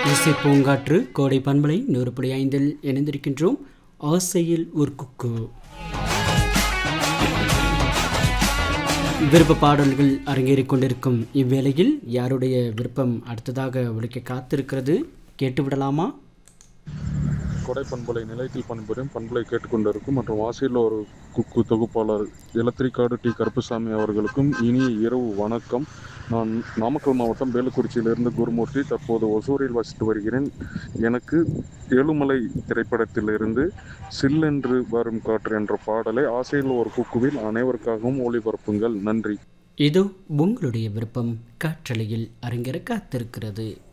இசை பூங்காற்று கோடை பண்பலை நூறு புள்ளி ஐந்தில் இணைந்திருக்கின்றோம் ஆசையில் ஒரு குக்கு விருப்ப பாடல்கள் அரங்கேறிக் கொண்டிருக்கும் இவ்வேளையில் யாருடைய விருப்பம் அடுத்ததாக ஒழிக்க காத்திருக்கிறது கேட்டுவிடலாமா கொடை பண்பலை நிலையத்தில் பணிபுரியும் பண்பலை கேட்டுக்கொண்டிருக்கும் மற்றும் வாசியில் ஒரு குக்கு தொகுப்பாளர் எலத்திரிக்காடு டி கருப்புசாமி அவர்களுக்கும் இனிய இரவு வணக்கம் நான் நாமக்கல் மாவட்டம் வேலுக்குறிச்சியிலிருந்து குருமூர்த்தி தற்போது ஒசூரில் வசித்து வருகிறேன் எனக்கு ஏழுமலை திரைப்படத்திலிருந்து சில்லென்று வரும் காற்று என்ற பாடலை ஆசையில் ஒரு குக்குவில் அனைவருக்காகவும் ஒளிபரப்புங்கள் நன்றி இதோ உங்களுடைய விருப்பம் காற்றலையில் அரங்கேற காத்திருக்கிறது